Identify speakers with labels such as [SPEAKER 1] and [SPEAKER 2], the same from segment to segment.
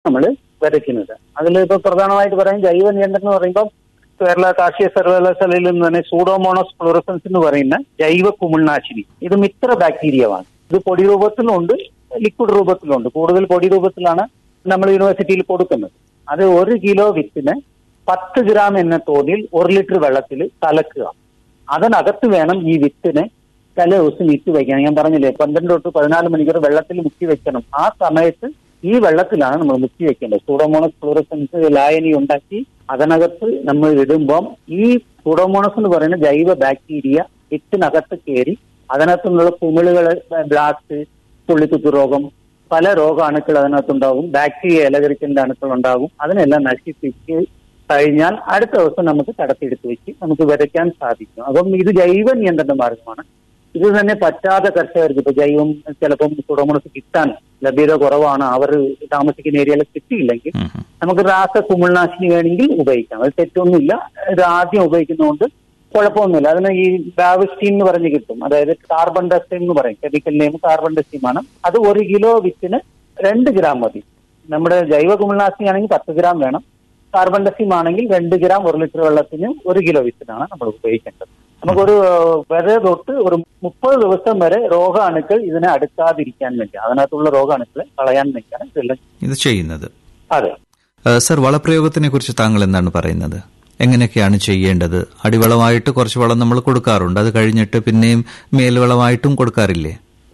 [SPEAKER 1] നമ്മൾ വിതയ്ക്കുന്നത് അതിൽ ഇപ്പൊ പ്രധാനമായിട്ട് പറയും ജൈവ നിയന്ത്രണം എന്ന് പറയുമ്പോൾ കേരള കാർഷിക സർവകലാശാലയിൽ നിന്ന് തന്നെ സൂഡോമോണോസ് ഫ്ലോറസൻസ് എന്ന് പറയുന്ന ജൈവ കുമിൾനാശിനി ഇത് മിത്ര ബാക്ടീരിയമാണ് ഇത് പൊടി രൂപത്തിലുണ്ട് ലിക്വിഡ് രൂപത്തിലുണ്ട് കൂടുതൽ പൊടി രൂപത്തിലാണ് നമ്മൾ യൂണിവേഴ്സിറ്റിയിൽ കൊടുക്കുന്നത് അത് ഒരു കിലോ വിത്തിന് പത്ത് ഗ്രാം എന്ന തോതിൽ ഒരു ലിറ്റർ വെള്ളത്തിൽ കലക്കുക അതിനകത്ത് വേണം ഈ വിത്തിനെ തലേ ദിവസം ഇട്ട് വയ്ക്കണം ഞാൻ പറഞ്ഞില്ലേ പന്ത്രണ്ട് തൊട്ട് പതിനാല് മണിക്കൂർ വെള്ളത്തിൽ മുക്കി വെക്കണം ആ സമയത്ത് ഈ വെള്ളത്തിലാണ് നമ്മൾ മുക്കി വെക്കേണ്ടത് സൂഡോമോണസ് ഫ്ലോറസൻസ് ലായനി ഉണ്ടാക്കി അതിനകത്ത് നമ്മൾ ഇടുമ്പം ഈ സൂഡോമോണസ് എന്ന് പറയുന്ന ജൈവ ബാക്ടീരിയ വിത്തിനകത്ത് കയറി അതിനകത്തുനിന്നുള്ള കുമിളുകൾ ബ്ലാസ്റ്റ് തുള്ളിക്കുത്തു രോഗം പല രോഗാണുക്കൾ അതിനകത്തുണ്ടാകും ബാക്ടീരിയ ഇലകരിക്കലിന്റെ അണുക്കൾ ഉണ്ടാകും അതിനെല്ലാം നശിപ്പിച്ച് കഴിഞ്ഞാൽ അടുത്ത ദിവസം നമുക്ക് കടത്തിയെടുത്ത് വെച്ച് നമുക്ക് വിതയ്ക്കാൻ സാധിക്കും അപ്പം ഇത് ജൈവ നിയന്ത്രണ മാർഗമാണ് ഇത് തന്നെ പറ്റാത്ത കർഷകർക്ക് ഇപ്പൊ ജൈവം ചിലപ്പം കുടമുണസ് കിട്ടാൻ ലഭ്യത കുറവാണ് അവർ താമസിക്കുന്ന ഏരിയയിൽ കിട്ടിയില്ലെങ്കിൽ
[SPEAKER 2] ഉം, ഉം.
[SPEAKER 1] നമുക്ക് രാസ കുമിൾനാശിനി വേണമെങ്കിൽ ഉപയോഗിക്കാം അത് തെറ്റൊന്നുമില്ല ഇത് ആദ്യം ഉപയോഗിക്കുന്നതുകൊണ്ട് കുഴപ്പമൊന്നുമില്ല അതിന് ഈ ബാവിസ്റ്റീൻ എന്ന് പറഞ്ഞ് കിട്ടും അതായത് കാർബൺ ഡസ്റ്റീൻ എന്ന് പറയും കെമിക്കൽ നെയിം കാർബൺ ഡസ്റ്റീൻ ആണ് അത് ഒരു കിലോ വിത്തിന് രണ്ട് ഗ്രാം മതി നമ്മുടെ ജൈവ കുമിൾനാശിനി ആണെങ്കിൽ പത്ത് ഗ്രാം വേണം കാർബൺ ഡസ്റ്റീം ആണെങ്കിൽ രണ്ട് ഗ്രാം ഒരു ലിറ്റർ വെള്ളത്തിന് ഒരു കിലോ വിത്തിനാണ് നമ്മൾ ഉപയോഗിക്കേണ്ടത് നമുക്കൊരു വരെ തൊട്ട് ഒരു മുപ്പത് ദിവസം വരെ രോഗാണുക്കൾ ഇതിനെ അടുക്കാതിരിക്കാൻ വേണ്ടി അതിനകത്തുള്ള രോഗാണുക്കളെ കളയാൻ വേണ്ടിയാണ് ഇതെല്ലാം
[SPEAKER 2] ഇത് ചെയ്യുന്നത്
[SPEAKER 1] അതെ
[SPEAKER 2] ഏഹ് സർ വളപ്രയോഗത്തിനെ കുറിച്ച് താങ്കൾ എന്താണ് പറയുന്നത് എങ്ങനെയൊക്കെയാണ് ചെയ്യേണ്ടത് അടിവളമായിട്ട് കുറച്ച് വളം നമ്മൾ കൊടുക്കാറുണ്ട് അത് കഴിഞ്ഞിട്ട് പിന്നെയും മേൽവളമായിട്ടും കൊടുക്കാറില്ലേ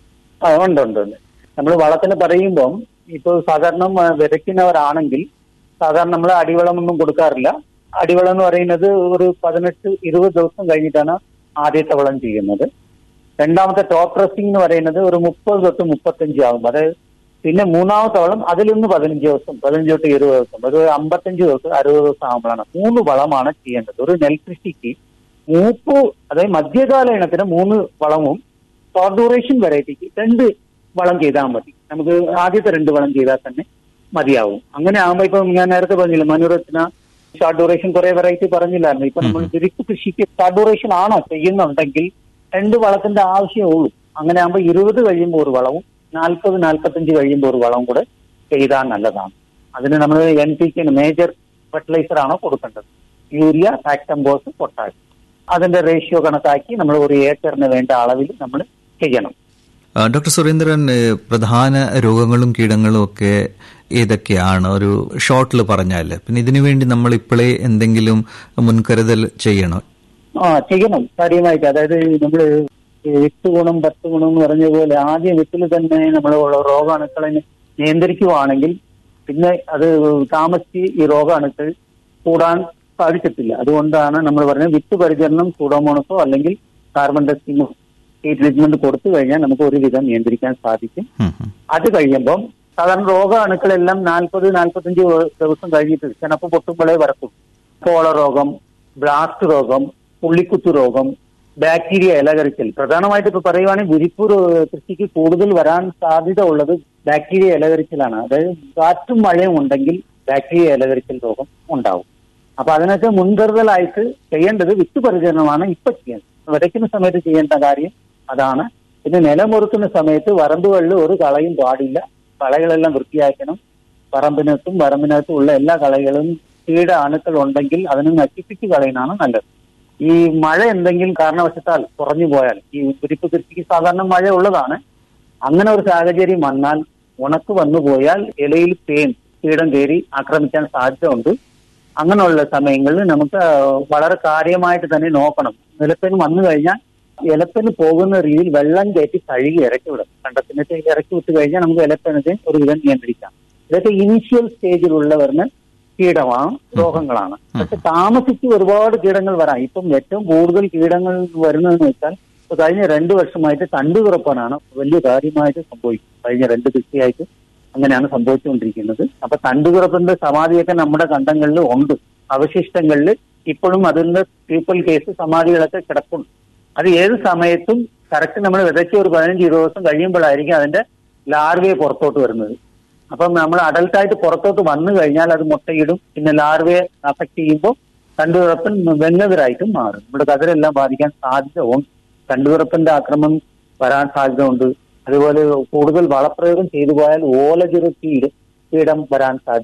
[SPEAKER 1] ആ ഉണ്ട് ഉണ്ട് ഉണ്ട് നമ്മൾ വളത്തിന് പറയുമ്പം ഇപ്പോൾ സാധാരണ ആ, വിതയ്ക്കുന്നവരാണെങ്കിൽ സാധാരണ നമ്മൾ അടിവളമൊന്നും കൊടുക്കാറില്ല അടിവളം എന്ന് പറയുന്നത് ഒരു പതിനെട്ട് ഇരുപത് ദിവസം കഴിഞ്ഞിട്ടാണ് ആദ്യത്തെ വളം ചെയ്യുന്നത് രണ്ടാമത്തെ ടോപ്പ് ഡ്രസ്സിംഗ് എന്ന് പറയുന്നത് ഒരു മുപ്പത് തൊട്ട് മുപ്പത്തഞ്ച് ആകും അതായത് പിന്നെ മൂന്നാമത്തെ വളം അതിൽ നിന്ന് പതിനഞ്ച് ദിവസം പതിനഞ്ച് തൊട്ട് ഇരുപത് ദിവസം ഒരു അമ്പത്തഞ്ച് ദിവസം അറുപത് ദിവസം ആകുമ്പോഴാണ് മൂന്ന് വളമാണ് ചെയ്യേണ്ടത് ഒരു നെൽകൃഷിക്ക് മൂപ്പ് അതായത് മധ്യകാല ഇനത്തിന് മൂന്ന് വളവും ഷോർട്ട് ഡ്യൂറേഷൻ വെറൈറ്റിക്ക് രണ്ട് വളം ചെയ്താൽ മതി നമുക്ക് ആദ്യത്തെ രണ്ട് വളം ചെയ്താൽ തന്നെ മതിയാവും അങ്ങനെ ആകുമ്പോൾ ഇപ്പൊ ഞാൻ നേരത്തെ പറഞ്ഞില്ല മനുരത്ന ഷോർട്ട് ഡ്യൂറേഷൻ കുറെ വെറൈറ്റി പറഞ്ഞില്ലായിരുന്നു ഇപ്പൊ നമ്മൾ തിരിച്ച് കൃഷിക്ക് ഷോർട്ട് ഡ്യൂറേഷൻ ആണോ ചെയ്യുന്നുണ്ടെങ്കിൽ രണ്ട് വളത്തിന്റെ ആവശ്യമേ ഉള്ളൂ അങ്ങനെ ആകുമ്പോൾ ഇരുപത് കഴിയുമ്പോൾ ഒരു വളവും നാൽപ്പത് നാൽപ്പത്തഞ്ച് കഴിയുമ്പോൾ ഒരു വളവും കൂടെ ചെയ്താൽ നല്ലതാണ് അതിന് നമ്മൾ N P K major fertiliser ആണോ കൊടുക്കേണ്ടത് യൂരിയ ഫാക്ടംബോസ് പൊട്ടാഷ് അതിന്റെ റേഷ്യോ കണക്കാക്കി നമ്മൾ ഒരു ഏക്കറിന് വേണ്ട അളവിൽ നമ്മൾ ചെയ്യണം
[SPEAKER 2] ആ, ഡോക്ടർ സുരേന്ദ്രൻ ഏഹ് പ്രധാന രോഗങ്ങളും കീടങ്ങളും ഒക്കെ ഏതൊക്കെയാണ് ഒരു ഷോർട്ടിൽ പറഞ്ഞാൽ പിന്നെ ഇതിനു വേണ്ടി നമ്മൾ ഇപ്പോഴേ എന്തെങ്കിലും മുൻകരുതൽ ചെയ്യണം
[SPEAKER 1] ആ ചെയ്യണം കാര്യമായിട്ട് അതായത് നമ്മൾ എട്ട് ഗുണം പത്ത് ഗുണം എന്ന് പറഞ്ഞ പോലെ ആദ്യം വിത്തിൽ തന്നെ നമ്മൾ രോഗാണുക്കളെ നിയന്ത്രിക്കുവാണെങ്കിൽ പിന്നെ അത് താമസിച്ച് ഈ രോഗാണുക്കൾ കൂടാൻ സാധിക്കത്തില്ല അതുകൊണ്ടാണ് നമ്മൾ പറയുന്നത് വിത്ത് പരിചരണം സൂഡോമോണസോ അല്ലെങ്കിൽ കാർബൺ ഡസ്റ്റിങ്ങോ ഈ ട്രീറ്റ്മെന്റ് കൊടുത്തു കഴിഞ്ഞാൽ നമുക്ക് ഒരുവിധം നിയന്ത്രിക്കാൻ സാധിക്കും
[SPEAKER 2] ഉം, ഉം.
[SPEAKER 1] അത് കഴിയുമ്പം സാധാരണ രോഗാണുക്കളെല്ലാം നാൽപ്പത് നാൽപ്പത്തഞ്ച് ദിവസം കഴിഞ്ഞിട്ട് ചിലപ്പോൾ പൊട്ടുമ്പോഴേ വരക്കും കോള രോഗം ബ്ലാസ്റ്റ് രോഗം പുള്ളിക്കുത്തു രോഗം ബാക്ടീരിയ ഇലകരിക്കൽ പ്രധാനമായിട്ട് ഇപ്പൊ പറയുവാണെങ്കിൽ വിരിപ്പൂർ കൃഷിക്ക് കൂടുതൽ വരാൻ സാധ്യത ഉള്ളത് ബാക്ടീരിയ ഇലകരിക്കലാണ് അതായത് കാറ്റും മഴയും ഉണ്ടെങ്കിൽ ബാക്ടീരിയ ഇലകരിക്കൽ രോഗം ഉണ്ടാവും അപ്പൊ അതിനൊക്കെ മുൻകരുതലായിട്ട് ചെയ്യേണ്ടത് വിത്ത് പരിചരണമാണ് ഇപ്പൊ ചെയ്യുന്നത് വിതയ്ക്കുന്ന സമയത്ത് ചെയ്യേണ്ട കാര്യം അതാണ് പിന്നെ നിലമൊറുക്കുന്ന സമയത്ത് വരമ്പുകളിൽ ഒരു കളയും പാടില്ല കളകളെല്ലാം വൃത്തിയാക്കണം പറമ്പിനകത്തും വരമ്പിനകത്തും ഉള്ള എല്ലാ കളകളും കീട അണുക്കൾ ഉണ്ടെങ്കിൽ അതിനെ നശിപ്പിച്ച് കളയുന്നതാണ് നല്ലത് ഈ മഴ എന്തെങ്കിലും കാരണവശത്താൽ കുറഞ്ഞു പോയാൽ ഈ കുരിപ്പ് കൃഷിക്ക് സാധാരണ മഴ ഉള്ളതാണ് അങ്ങനെ ഒരു സാഹചര്യം വന്നാൽ ഉണക്ക് വന്നു പോയാൽ ഇലയിൽ പേൻ കീടം കയറി ആക്രമിക്കാൻ സാധ്യത ഉണ്ട് അങ്ങനെയുള്ള സമയങ്ങളിൽ നമുക്ക് വളരെ കാര്യമായിട്ട് തന്നെ നോക്കണം നിലപ്പന് വന്നു കഴിഞ്ഞാൽ ഇലപ്പന് പോകുന്ന രീതിയിൽ വെള്ളം കയറ്റി കഴുകി ഇറക്കി വിടും കണ്ടത്തിനൊക്കെ ഇറക്കി വിട്ട് കഴിഞ്ഞാൽ നമുക്ക് ഇലപ്പനത്തെ ഒരു വിധം നിയന്ത്രിക്കാം ഇതൊക്കെ ഇനീഷ്യൽ സ്റ്റേജിലുള്ളവരിന് കീടമാണ് രോഗങ്ങളാണ് പക്ഷെ താമസിച്ച് ഒരുപാട് കീടങ്ങൾ വരാം ഇപ്പം ഏറ്റവും കൂടുതൽ കീടങ്ങൾ വരുന്നതെന്ന് വെച്ചാൽ ഇപ്പൊ കഴിഞ്ഞ രണ്ടു വർഷമായിട്ട് തണ്ടു തുറപ്പാനാണ് വലിയ കാര്യമായിട്ട് സംഭവിക്കും കഴിഞ്ഞ രണ്ട് കൃഷിയായിട്ട് അങ്ങനെയാണ് സംഭവിച്ചുകൊണ്ടിരിക്കുന്നത് അപ്പൊ തണ്ടുതുറപ്പിന്റെ സമാധിയൊക്കെ നമ്മുടെ കണ്ടങ്ങളിൽ ഉണ്ട് അവശിഷ്ടങ്ങളിൽ ഇപ്പോഴും അതിന്റെ പീപ്പിൾ കേസ് സമാധികളൊക്കെ കിടപ്പുണ്ട് അത് ഏത് സമയത്തും കറക്റ്റ് നമ്മൾ വിതച്ച ഒരു പതിനഞ്ച് ഇരുപത് ദിവസം കഴിയുമ്പോഴായിരിക്കും അതിന്റെ ലാർവയെ പുറത്തോട്ട് വരുന്നത് അപ്പം നമ്മൾ അഡൽട്ടായിട്ട് പുറത്തോട്ട് വന്നു കഴിഞ്ഞാൽ അത് മുട്ടയിടും പിന്നെ ലാർവയെ അഫക്ട് ചെയ്യുമ്പോൾ തണ്ടുതുറപ്പൻ വെങ്ങതിരായിട്ടും മാറും നമ്മുടെ കതിരെല്ലാം ബാധിക്കാൻ സാധ്യത ഉണ്ട് തണ്ടുതുറപ്പിന്റെ ആക്രമണം വരാൻ സാധ്യത ഉണ്ട് അതുപോലെ കൂടുതൽ വളപ്രയോഗം ചെയ്തു പോയാൽ ഓലചുരുക്കി കീടം വരാൻ സാധ്യത